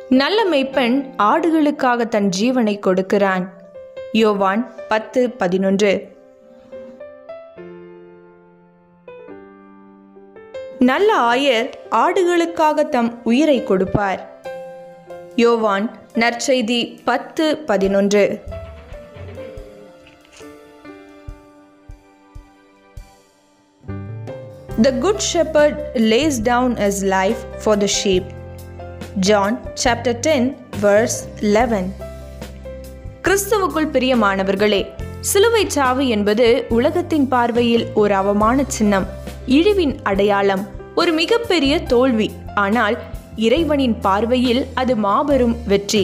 நல்ல மெய்ப்பெண் ஆடுகளுக்காக தன் ஜீவனை கொடுக்கிறான் யோவான் பத்து பதினொன்று நல்ல ஆயர் ஆடுகளுக்காக தம் உயிரை கொடுப்பார் யோவான் நற்செய்தி பத்து பதினொன்று The good shepherd lays down his life for the sheep. John chapter 10 verse 11 கிறிஸ்துவுக்குள் பிரியமானவர்களே சிலுவை சாவு என்பது உலகத்தின் பார்வையில் ஒரு அவமான சின்னம் இழிவின் அடையாளம் ஒரு மிகப்பெரிய தோல்வி ஆனால் இறைவனின் பார்வையில் அது மாபெரும் வெற்றி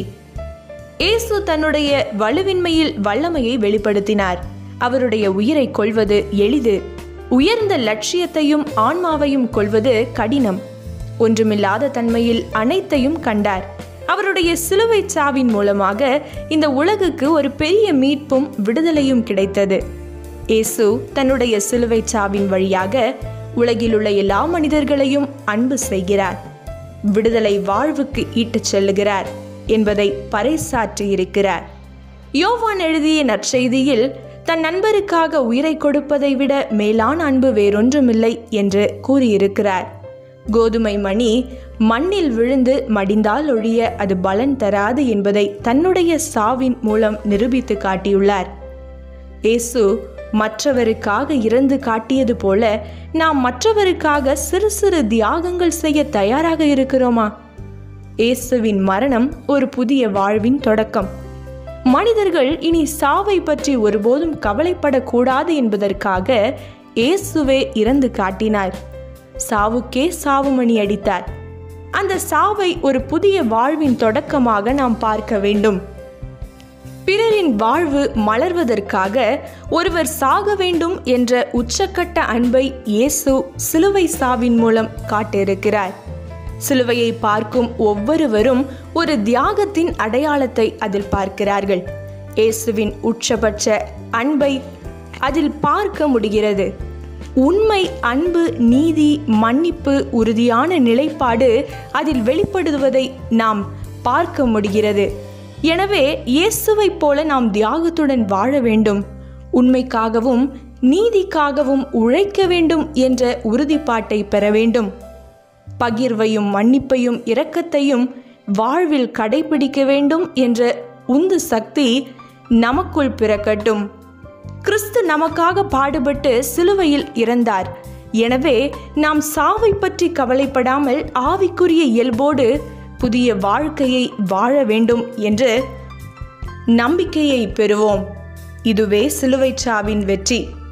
இயேசு தன்னுடைய வலுவின்மையில் வல்லமையை வெளிப்படுத்தினார் அவருடைய உயிரை கொள்வது எளிது உயர்ந்த லட்சியத்தையும் ஆன்மாவையும் கொள்வது கடினம் ஒன்றுமில்லாத தன்மையில் அனைத்தையும் கண்டார் அவருடைய சிலுவை சாவின் மூலமாக இந்த உலகுக்கு ஒரு பெரிய மீட்பும் விடுதலையும் கிடைத்தது இயேசு தன்னுடைய சிலுவை சாவின் வழியாக உலகில் உள்ள எல்லா மனிதர்களையும் அன்பு செய்கிறார் விடுதலை வாழ்வுக்கு ஈட்டுச் செல்லுகிறார் என்பதை பறைசாற்றி இருக்கிறார் யோவான் எழுதிய நற்செய்தியில் தன் நண்பருக்காக உயிரை கொடுப்பதை விட மேலான அன்பு வேறொன்றுமில்லை என்று கூறியிருக்கிறார் கோதுமை மணி மண்ணில் விழுந்து மடிந்தால் ஒழிய அது பலன் தராது என்பதை தன்னுடைய சாவின் மூலம் நிரூபித்து காட்டியுள்ளார் இயேசு மற்றவருக்காக இறந்து காட்டியது போல நாம் மற்றவருக்காக சிறு சிறு தியாகங்கள் செய்ய தயாராக இருக்கிறோமா இயேசுவின் மரணம் ஒரு புதிய வாழ்வின் தொடக்கம் மனிதர்கள் இனி சாவை பற்றி ஒருபோதும் கவலைப்படக்கூடாது என்பதற்காக இயேசுவே இறந்து காட்டினார் சாவுக்கே சாவுமணி அடித்தார் அந்த சாவை ஒரு புதிய வாழ்வின் தொடக்கமாக நாம் பார்க்க வேண்டும் பிறரின் வாழ்வு மலர்வதற்காக ஒருவர் சாக வேண்டும் என்ற உச்சக்கட்ட அன்பை இயேசு சிலுவை சாவின் மூலம் காட்டியிருக்கிறார் சிலுவையை பார்க்கும் ஒவ்வொருவரும் ஒரு தியாகத்தின் அடையாளத்தை அதில் பார்க்கிறார்கள் இயேசுவின் உச்சபட்ச அன்பை அதில் பார்க்க முடிகிறது உண்மை அன்பு நீதி மன்னிப்பு உறுதியான நிலைப்பாடு அதில் வெளிப்படுவதை நாம் பார்க்க முடிகிறது எனவே இயேசுவைப் போல நாம் தியாகத்துடன் வாழ வேண்டும் உண்மைக்காகவும் நீதிக்காகவும் உழைக்க வேண்டும் என்ற உறுதிப்பாட்டை பெற வேண்டும் பகிர்வையும் மன்னிப்பையும் இரக்கத்தையும் வாழ்வில் கடைபிடிக்க வேண்டும் என்ற உந்து சக்தி நமக்குள் பிறக்கட்டும் கிறிஸ்து நமக்காக பாடுபட்டு சிலுவையில் இறந்தார் எனவே நாம் சாவை பற்றி கவலைப்படாமல் ஆவிக்குரிய இயல்போடு புதிய வாழ்க்கையை வாழ வேண்டும் என்று நம்பிக்கையை பெறுவோம் இதுவே சிலுவை சாவின் வெற்றி